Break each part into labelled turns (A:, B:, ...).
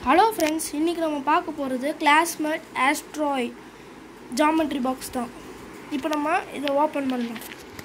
A: hello friends இன்றைக்கி நம்ம பார்க்க போகிறது கிளாஸ்மேட் ஆஸ்ட்ராய் ஜாமெட்ரி பாக்ஸ் தான் இப்போ நம்ம இதை ஓப்பன் பண்ணலாம்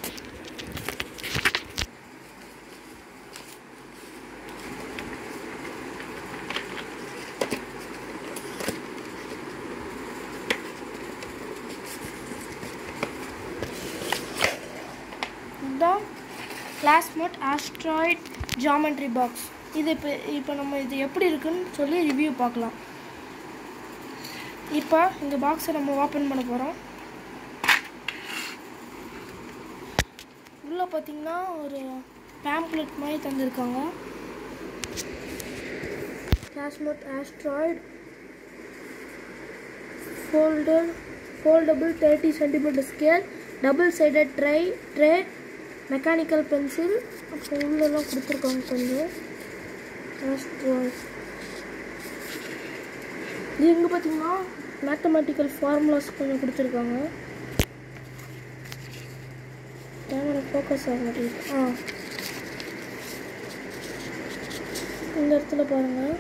A: இதுதான் கிளாஸ்மேட் ஆஸ்ட்ராய்ட் ஜாமெட்ரி பாக்ஸ் இது இப்போ இப்போ நம்ம இது எப்படி இருக்குன்னு சொல்லி ரிவ்யூ பார்க்கலாம் இப்போ இந்த பாக்ஸை நம்ம ஓப்பன் பண்ண போகிறோம் உள்ளே பார்த்தீங்கன்னா ஒரு பேம்ப்ளெட் மாதிரி தந்திருக்காங்க Classmate asteroid folder foldable thirty centimetre scale double sided ட்ரை ட்ரே மெக்கானிக்கல் பென்சில் அப்புறம் உள்ளெல்லாம் கொடுத்துருக்காங்க கொஞ்சம் ஆஸ்ட்ராய்ட் இது எங்கே பார்த்தீங்கன்னா மேத்தமெட்டிக்கல் ஃபார்முலாஸ் கொஞ்சம் கொடுத்துருக்காங்க கேமரா ஃபோக்கஸ் ஆக மாட்டேங்குது ஆ இந்த இடத்துல பாருங்கள்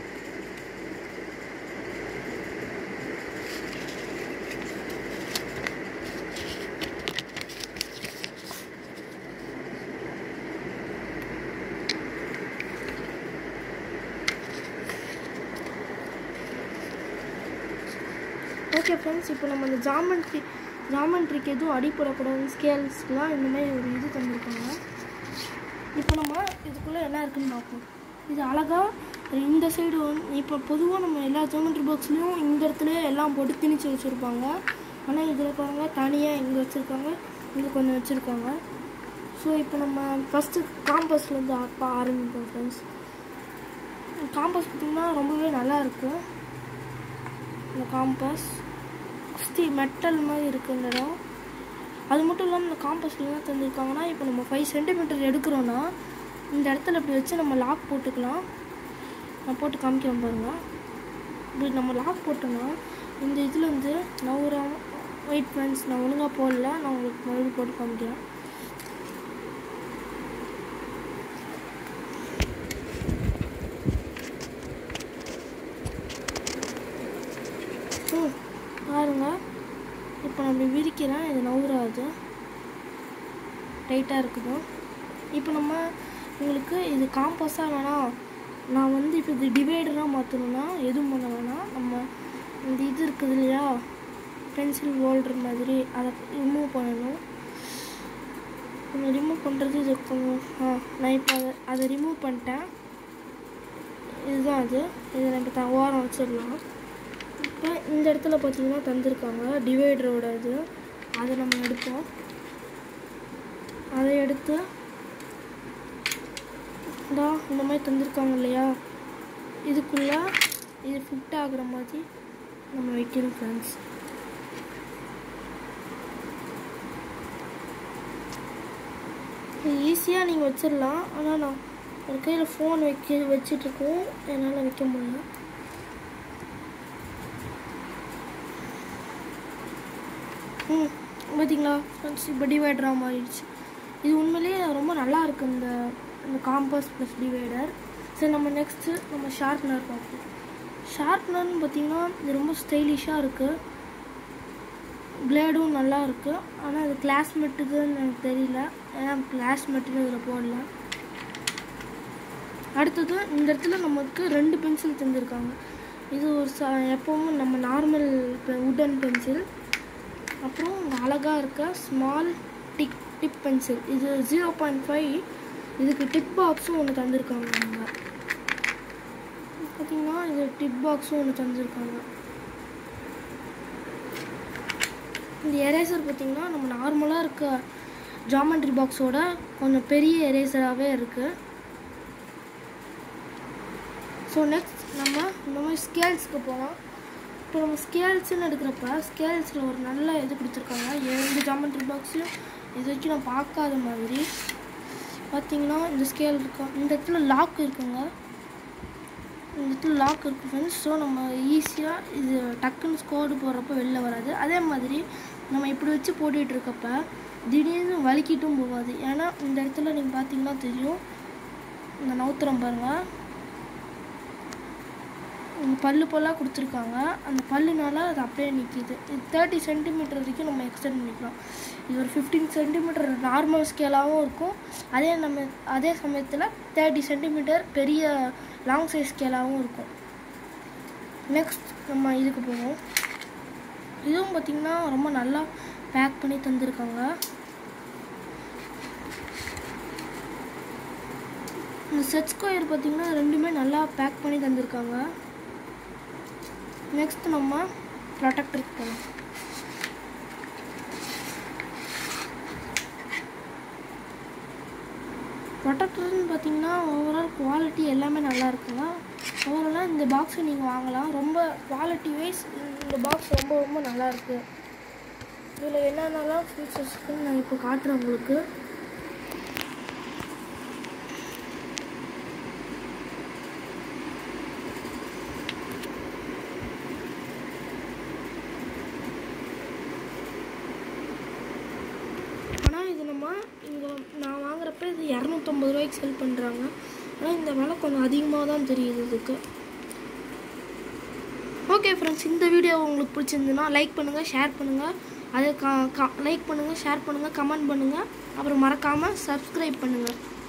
A: ஓகே ஃப்ரெண்ட்ஸ் இப்போ நம்ம இந்த ஜாமெண்ட்ரி ஜாமெண்ட்ரிக்கு எதுவும் அடிப்படக்கூடாது ஸ்கேல்ஸ்லாம் இந்த மாதிரி ஒரு இது தந்திருக்காங்க இப்போ நம்ம இதுக்குள்ளே என்ன இருக்குன்னு பார்ப்போம் இது அழகாக இந்த சைடு வந்து இப்போ பொதுவாக நம்ம எல்லா ஜாமெண்ட்ரி பாக்ஸ்லேயும் இந்த இடத்துல எல்லாம் போட்டு திணிச்சு வச்சுருப்பாங்க ஆனால் இதில் பாருங்க தனியாக இங்கே வச்சுருக்காங்க இங்கே கொஞ்சம் வச்சுருக்காங்க ஸோ இப்போ நம்ம ஃபஸ்ட்டு காம்பஸ்லேருந்து அப்பா ஆரம்பிப்போம் ஃப்ரெண்ட்ஸ் காம்பஸ் பார்த்திங்கன்னா ரொம்பவே நல்லா இருக்கும் இந்த காம்பஸ் ஸ்டி மெட்டல் மாதிரி இருக்குது இந்த இடம் அது மட்டும் இல்லாமல் இந்த காம்பஸில் என்ன தந்திருக்காங்கன்னா இப்போ நம்ம ஃபைவ் சென்டிமீட்டர் எடுக்கிறோன்னா இந்த இடத்துல இப்படி வச்சு நம்ம லாக் போட்டுக்கலாம் நான் போட்டு காமிக்கிறேன் பாருங்கள் இப்படி நம்ம லாக் போட்டோம்னா இந்த இதில் வந்து நவுறாம வெயிட் ஃப்ரெண்ட்ஸ் நான் ஒழுங்காக போடல நான் உங்களுக்கு மறுபடியும் போட்டு காமிக்கிறேன் ம் பாருங்க இப்போ நம்ம விரிக்கிறேன் இது நவுறாது டைட்டாக இருக்குது இப்போ நம்ம உங்களுக்கு இது காம்பஸாக வேணாம் நான் வந்து இப்போ இது டிவைடராக மாற்றணும்னா எதுவும் பண்ண வேணாம் நம்ம இந்த இது இருக்குது இல்லையா பென்சில் ஹோல்டர் மாதிரி அதை ரிமூவ் பண்ணணும் கொஞ்சம் ரிமூவ் பண்ணுறது இது கொஞ்சம் ஆ நான் இப்போ அதை அதை ரிமூவ் பண்ணிட்டேன் இதுதான் அது இதை நம்ம த ஓரம் வச்சிடலாம் இப்போ இந்த இடத்துல பார்த்தீங்கன்னா தந்திருக்காங்க டிவைடரோட இது அதை நம்ம எடுப்போம் அதை எடுத்து இந்தா இந்த மாதிரி தந்திருக்காங்க இல்லையா இதுக்குள்ளே இது ஃபிட் ஆகுற மாதிரி நம்ம வைக்கணும் ஃப்ரெண்ட்ஸ் இது ஈஸியாக நீங்கள் வச்சிடலாம் ஆனால் நான் ஒரு கையில் ஃபோன் வைக்க வச்சிட்ருக்கோம் என்னால் வைக்க முடியல ம் பார்த்தீங்களா ஃப்ரெண்ட்ஸ் இப்போ டிவைடராக மாறிடுச்சு இது உண்மையிலேயே ரொம்ப நல்லா இருக்கு இந்த இந்த காம்பஸ் ப்ளஸ் டிவைடர் சரி நம்ம நெக்ஸ்ட்டு நம்ம ஷார்ப்னர் பார்ப்போம் ஷார்ப்னர்னு பார்த்தீங்கன்னா இது ரொம்ப ஸ்டைலிஷாக இருக்குது பிளேடும் நல்லா இருக்குது ஆனால் இது கிளாஸ்மெட்டுக்குன்னு எனக்கு தெரியல ஏன்னா கிளாஸ்மெட்டுன்னு இதில் போடல அடுத்தது இந்த இடத்துல நமக்கு ரெண்டு பென்சில் தந்திருக்காங்க இது ஒரு ச எப்பவும் நம்ம நார்மல் உடன் பென்சில் அப்புறம் அழகாக இருக்க ஸ்மால் டிக் டிப் பென்சில் இது ஜீரோ பாயிண்ட் ஃபைவ் இதுக்கு டிப் பாக்ஸும் ஒன்று தந்திருக்காங்க அவங்க பார்த்தீங்கன்னா இது டிப் பாக்ஸும் ஒன்று தந்திருக்காங்க இந்த எரேசர் பார்த்தீங்கன்னா நம்ம நார்மலாக இருக்க ஜாமெண்ட்ரி பாக்ஸோட கொஞ்சம் பெரிய எரேசராகவே இருக்குது ஸோ நெக்ஸ்ட் நம்ம இந்த மாதிரி ஸ்கேல்ஸ்க்கு போகலாம் இப்போ நம்ம ஸ்கேல்ஸ்னு எடுக்கிறப்ப ஸ்கேல்ஸில் ஒரு நல்ல இது கொடுத்துருக்காங்க எந்த ஜாமெண்ட்ரி பாக்ஸையும் இது வரைக்கும் நான் பார்க்காத மாதிரி பார்த்தீங்கன்னா இந்த ஸ்கேல் இருக்கும் இந்த இடத்துல லாக் இருக்குங்க இந்த இடத்துல லாக் இருக்கு ஃப்ரெண்ட்ஸ் ஸோ நம்ம ஈஸியாக இது டக்குன்னு ஸ்கோடு போடுறப்ப வெளில வராது அதே மாதிரி நம்ம இப்படி வச்சு போட்டுட்டு இருக்கப்ப திடீர்னு வலிக்கிட்டும் போகாது ஏன்னா இந்த இடத்துல நீங்கள் பார்த்தீங்கன்னா தெரியும் இந்த நவுத்திரம் பாருங்கள் இங்க பல்லு பல்லாக கொடுத்துருக்காங்க அந்த பல்லுனால அது அப்படியே நிற்கிது இது தேர்ட்டி சென்டிமீட்டர் வரைக்கும் நம்ம எக்ஸ்டெண்ட் பண்ணிக்கலாம் இது ஒரு ஃபிஃப்டீன் சென்டிமீட்டர் நார்மல் ஸ்கேலாகவும் இருக்கும் அதே நம்ம அதே சமயத்தில் தேர்ட்டி சென்டிமீட்டர் பெரிய லாங் சைஸ் ஸ்கேலாகவும் இருக்கும் நெக்ஸ்ட் நம்ம இதுக்கு போவோம் இதுவும் பார்த்திங்கன்னா ரொம்ப நல்லா பேக் பண்ணி தந்திருக்காங்க இந்த செட் ஸ்கொயர் பார்த்திங்கன்னா ரெண்டுமே நல்லா பேக் பண்ணி தந்திருக்காங்க நெக்ஸ்ட் நம்ம ப்ரொடக்டருக்கு போகலாம் ப்ரொடக்டர்னு பார்த்தீங்கன்னா ஓவரால் குவாலிட்டி எல்லாமே நல்லா இருக்குங்க ஓவராலாக இந்த பாக்ஸை நீங்கள் வாங்கலாம் ரொம்ப குவாலிட்டி வைஸ் இந்த பாக்ஸ் ரொம்ப ரொம்ப நல்லா இருக்கு இதில் என்னென்னலாம் ஃபீச்சர்ஸ் இருக்குன்னு நான் இப்போ காட்டுறேன் உங்களுக்கு ஆனால் இது நம்ம இங்கே நான் வாங்குறப்ப இது இரநூத்தம்பது ரூபாய்க்கு செல் பண்ணுறாங்க ஆனால் இந்த விலை கொஞ்சம் அதிகமாக தான் தெரியுது இதுக்கு ஓகே ஃப்ரெண்ட்ஸ் இந்த வீடியோ உங்களுக்கு பிடிச்சிருந்துன்னா லைக் பண்ணுங்கள் ஷேர் பண்ணுங்கள் அதை லைக் பண்ணுங்கள் ஷேர் பண்ணுங்கள் கமெண்ட் பண்ணுங்கள் அப்புறம் மறக்காமல் சப்ஸ்கிரைப் பண்ணுங்கள்